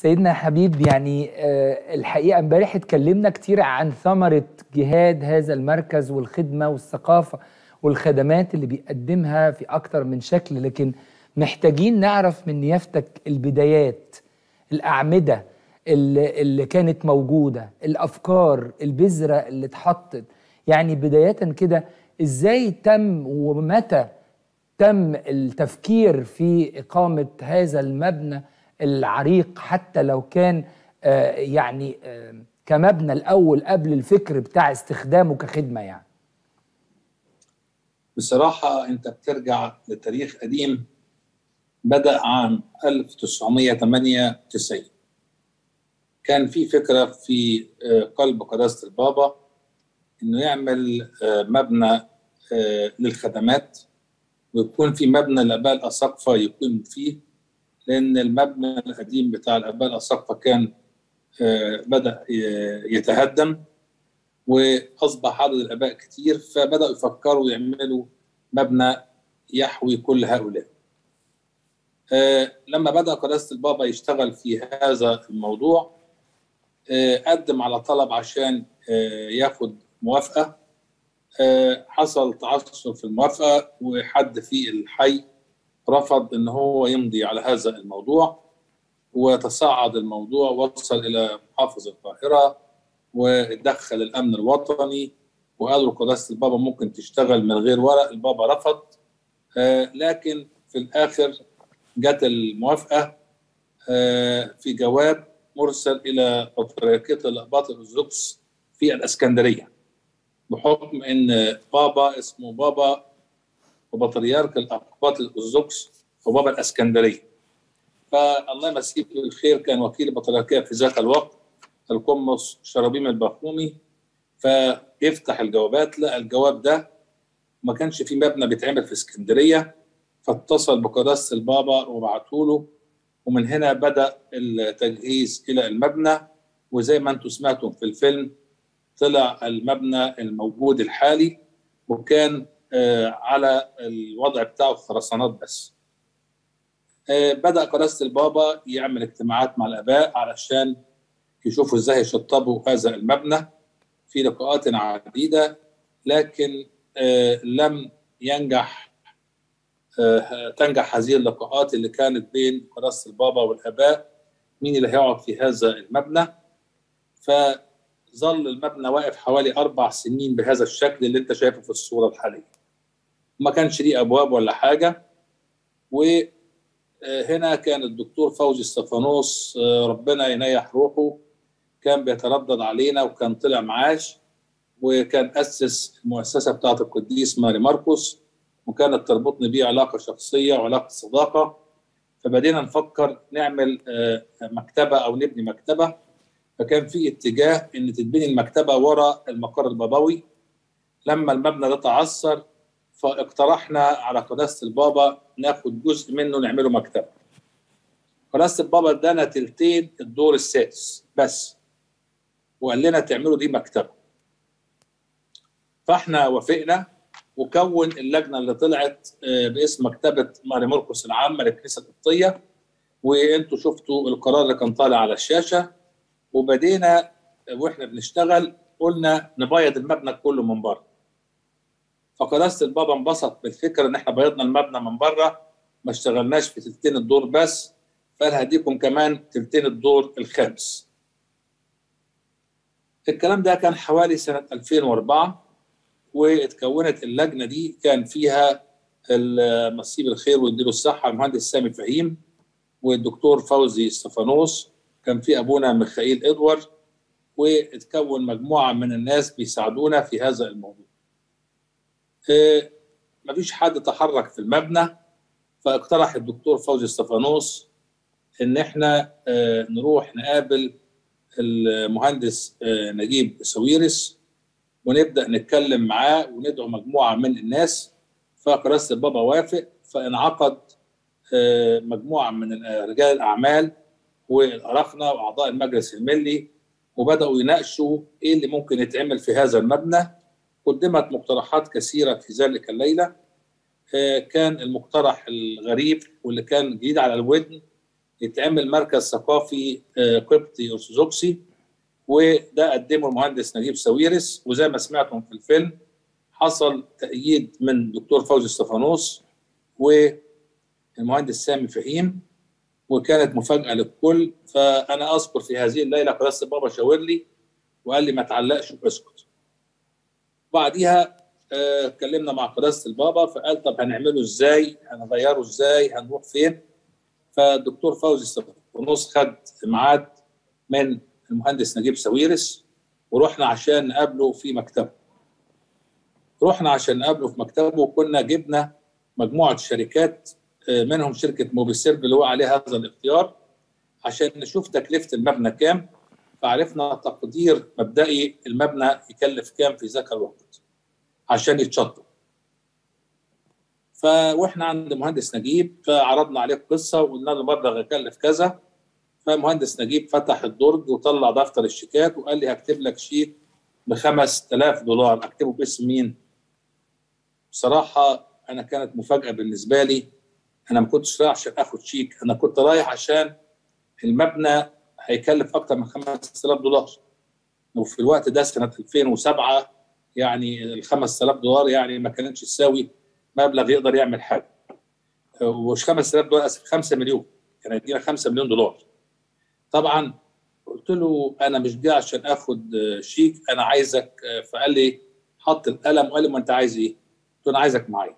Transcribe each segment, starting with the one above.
سيدنا حبيب يعني آه، الحقيقة امبارح اتكلمنا كتير عن ثمرة جهاد هذا المركز والخدمة والثقافة والخدمات اللي بيقدمها في أكتر من شكل لكن محتاجين نعرف من نيافتك البدايات الأعمدة اللي, اللي كانت موجودة الأفكار البذرة اللي اتحطت يعني بداية كده إزاي تم ومتى تم التفكير في إقامة هذا المبنى العريق حتى لو كان آه، يعني آه، كمبنى الأول قبل الفكر بتاع استخدامه كخدمة يعني بصراحة أنت بترجع لتاريخ قديم بدأ عام 1998 كان في فكرة في آه، قلب قداسة البابا إنه يعمل آه، مبنى آه، للخدمات ويكون في مبنى لآباء الأساقفة يكون فيه لأن المبنى القديم بتاع الآباء الأساقفة كان آه، بدأ ي- يتهدم وأصبح عدد الآباء كتير فبدأوا يفكروا يعملوا مبنى يحوي كل هؤلاء آه، لما بدأ قداسة البابا يشتغل في هذا الموضوع آه، قدم على طلب عشان آه، ياخد موافقة آه، حصل تعثر في الموافقة وحد في الحي رفض ان هو يمضي على هذا الموضوع وتصاعد الموضوع وصل الى محافظ القاهره وتدخل الامن الوطني وقالوا قداسه البابا ممكن تشتغل من غير ورق البابا رفض آه، لكن في الاخر جت الموافقه آه، في جواب مرسل الى بطريركيه الاباط الارثوذكس في الاسكندريه بحكم ان بابا اسمه بابا وبطريرك الأقباط الأرثوذكس وبابا الإسكندرية فالله يمسيه بالخير كان وكيل البطريركية في ذاك الوقت القمص شرابيم البخومي فيفتح الجوابات لقى الجواب ده ما كانش في مبنى بيتعمل في اسكندرية فاتصل بقداسة البابا وبعتوا له ومن هنا بدأ التجهيز إلى المبنى وزي ما انتم سمعتم في الفيلم طلع المبنى الموجود الحالي وكان آه، على الوضع بتاعه خرسانات بس آه، بدأ قداسة البابا يعمل اجتماعات مع الآباء علشان يشوفوا ازاي يشطبوا هذا المبنى في لقاءات عديدة لكن آه، لم ينجح آه، تنجح هذه اللقاءات اللي كانت بين قداسة البابا والآباء مين اللي هيقعد في هذا المبنى فظل المبنى واقف حوالي أربع سنين بهذا الشكل اللي أنت شايفه في الصورة الحالية ما كانش ليه ابواب ولا حاجه وهنا كان الدكتور فوزي استفانوس آه، ربنا ينيح روحه كان بيتردد علينا وكان طلع معاش وكان اسس المؤسسه بتاعه القديس ماري ماركوس وكانت تربطني بيه علاقه شخصيه وعلاقه صداقه فبدينا نفكر نعمل آه، مكتبه او نبني مكتبه فكان في اتجاه ان تتبني المكتبه ورا المقر البابوي لما المبنى ده تعثر فاقترحنا على قداسه البابا ناخد جزء منه نعمله مكتبه. قداسه البابا ادانا تلتين الدور السادس بس وقال لنا تعملوا دي مكتبه. فاحنا وافقنا وكون اللجنه اللي طلعت آه، باسم مكتبه ماري مرقس العامه للكنيسه القبطيه وانتوا شفتوا القرار اللي كان طالع على الشاشه وبدينا واحنا بنشتغل قلنا نبيض المبنى كله من بره. فقداسه البابا انبسط بالفكره ان احنا بيضنا المبنى من بره ما اشتغلناش في تلتين الدور بس فقال هديكم كمان تلتين الدور الخامس. الكلام ده كان حوالي سنه 2004 واتكونت اللجنه دي كان فيها المسيب الخير ويديله الصحه المهندس سامي فهيم والدكتور فوزي استفانوس كان في ابونا ميخائيل ادوار واتكون مجموعه من الناس بيساعدونا في هذا الموضوع. آه، مفيش حد تحرك في المبنى فاقترح الدكتور فوزي استفانوس ان احنا آه، نروح نقابل المهندس آه، نجيب سويرس ونبدا نتكلم معاه وندعو مجموعه من الناس فقداسه البابا وافق فانعقد آه، مجموعه من رجال الاعمال والارخنه واعضاء المجلس الملي وبداوا يناقشوا ايه اللي ممكن يتعمل في هذا المبنى قدمت مقترحات كثيرة في ذلك الليلة آه، كان المقترح الغريب واللي كان جديد على الودن يتعمل مركز ثقافي قبطي ارثوذكسي وده قدمه المهندس نجيب ساويرس وزي ما سمعتم في الفيلم حصل تأييد من دكتور فوزي استفانوس والمهندس سامي فهيم وكانت مفاجأة للكل فأنا أذكر في هذه الليلة قداسة بابا شاور لي وقال لي ما تعلقش واسكت بعديها اتكلمنا مع قداسة البابا فقال طب هنعمله ازاي هنغيره ازاي هنروح فين فالدكتور فوزي استفانوس خد ميعاد من المهندس نجيب ساويرس ورحنا عشان نقابله في مكتبه رحنا عشان نقابله في مكتبه وكنا جبنا مجموعه شركات منهم شركه موبيسيرف اللي هو عليها هذا الاختيار عشان نشوف تكلفه المبنى كام فعرفنا تقدير مبدئي المبنى يكلف كام في ذاك الوقت عشان يتشطب فاحنا عند مهندس نجيب فعرضنا عليه القصه وقلنا له المبلغ يكلف كذا فمهندس نجيب فتح الدرج وطلع دفتر الشيكات وقال لي هكتب لك شيك ب 5000 دولار اكتبه باسم مين؟ بصراحه انا كانت مفاجاه بالنسبه لي انا ما كنتش رايح عشان اخد شيك انا كنت رايح عشان المبنى هيكلف اكتر من 5000 دولار وفي الوقت ده سنه 2007 يعني ال 5000 دولار يعني ما كانتش تساوي مبلغ يقدر يعمل حاجه ومش 5000 دولار اسف 5 مليون كان هيدينا 5 مليون دولار طبعا قلت له انا مش جاي عشان اخد شيك انا عايزك فقال لي حط القلم وقال لي ما انت عايز ايه؟ قلت له انا عايزك معايا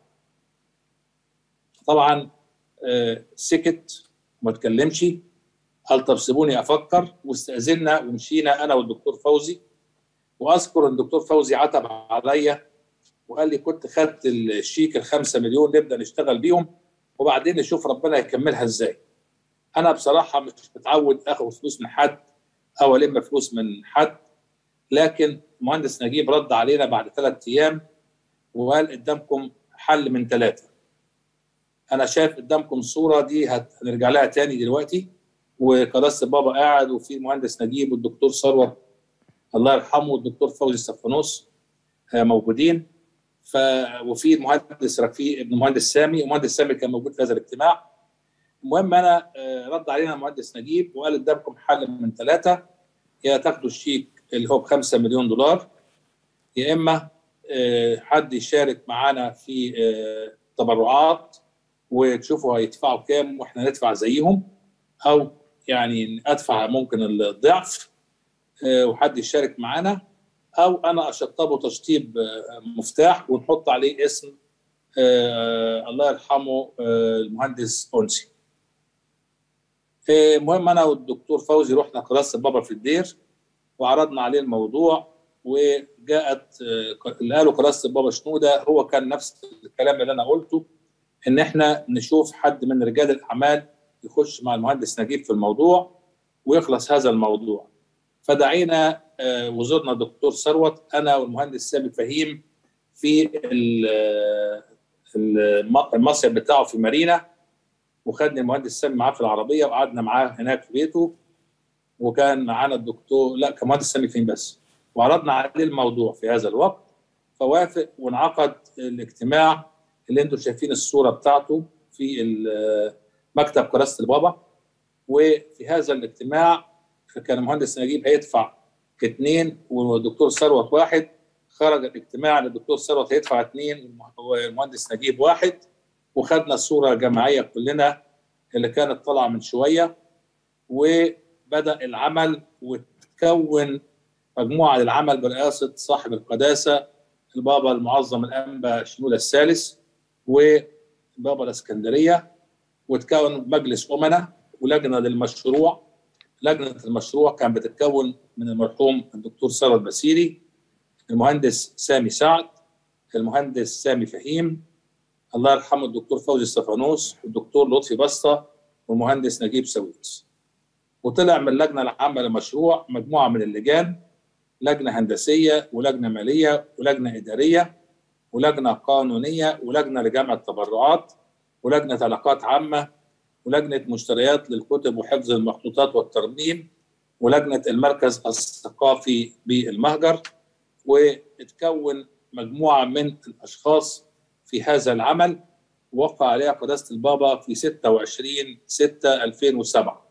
طبعا سكت وما اتكلمش قال طب سيبوني افكر واستاذنا ومشينا انا والدكتور فوزي واذكر ان الدكتور فوزي عتب عليا وقال لي كنت خدت الشيك ال 5 مليون نبدا نشتغل بيهم وبعدين نشوف ربنا يكملها ازاي. انا بصراحه مش متعود اخد فلوس من حد او الم فلوس من حد لكن المهندس نجيب رد علينا بعد ثلاث ايام وقال قدامكم حل من ثلاثه. انا شايف قدامكم الصوره دي هنرجع لها تاني دلوقتي وقداسه بابا قاعد وفي المهندس نجيب والدكتور ثروت الله يرحمه والدكتور فوزي السفانوس موجودين ف وفي المهندس رفيق ابن المهندس سامي المهندس سامي كان موجود في هذا الاجتماع المهم انا رد علينا المهندس نجيب وقال قدامكم حل من ثلاثه يا تاخدوا الشيك اللي هو ب 5 مليون دولار يا اما حد يشارك معانا في تبرعات وتشوفوا هيدفعوا كام واحنا ندفع زيهم او يعني ادفع ممكن الضعف وحد يشارك معانا او انا اشطبه تشطيب مفتاح ونحط عليه اسم الله يرحمه المهندس انسي المهم انا والدكتور فوزي رحنا قداسه بابا في الدير وعرضنا عليه الموضوع وجاءت اللي قاله قداسه بابا شنوده هو كان نفس الكلام اللي انا قلته ان احنا نشوف حد من رجال الاعمال يخش مع المهندس نجيب في الموضوع ويخلص هذا الموضوع فدعينا وزرنا الدكتور ثروت انا والمهندس سامي فهيم في المصيف بتاعه في مارينا وخدني المهندس سامي معاه في العربيه وقعدنا معاه هناك في بيته وكان معانا الدكتور لا كان مهندس سامي فهيم بس وعرضنا عليه الموضوع في هذا الوقت فوافق وانعقد الاجتماع اللي انتم شايفين الصوره بتاعته في مكتب قداسه البابا وفي هذا الاجتماع كان المهندس نجيب هيدفع اثنين والدكتور ثروت واحد خرج الاجتماع ان الدكتور ثروت هيدفع اثنين والمهندس نجيب واحد وخدنا الصوره الجماعيه كلنا اللي كانت طالعه من شويه وبدا العمل وتكون مجموعه للعمل برئاسه صاحب القداسه البابا المعظم الانبا شنوده الثالث وبابا الاسكندريه وتكون مجلس امناء ولجنه للمشروع لجنه المشروع كان بتتكون من المرحوم الدكتور ثروت بسيري المهندس سامي سعد المهندس سامي فهيم الله يرحمه الدكتور فوزي استفانوس والدكتور لطفي بسطه والمهندس نجيب سويس وطلع من اللجنه العامه للمشروع مجموعه من اللجان لجنه هندسيه ولجنه ماليه ولجنه اداريه ولجنه قانونيه ولجنه لجمع التبرعات ولجنه علاقات عامه ولجنه مشتريات للكتب وحفظ المخطوطات والترميم ولجنه المركز الثقافي بالمهجر وتكون مجموعه من الاشخاص في هذا العمل وقع عليها قداسه البابا في 26 6 2007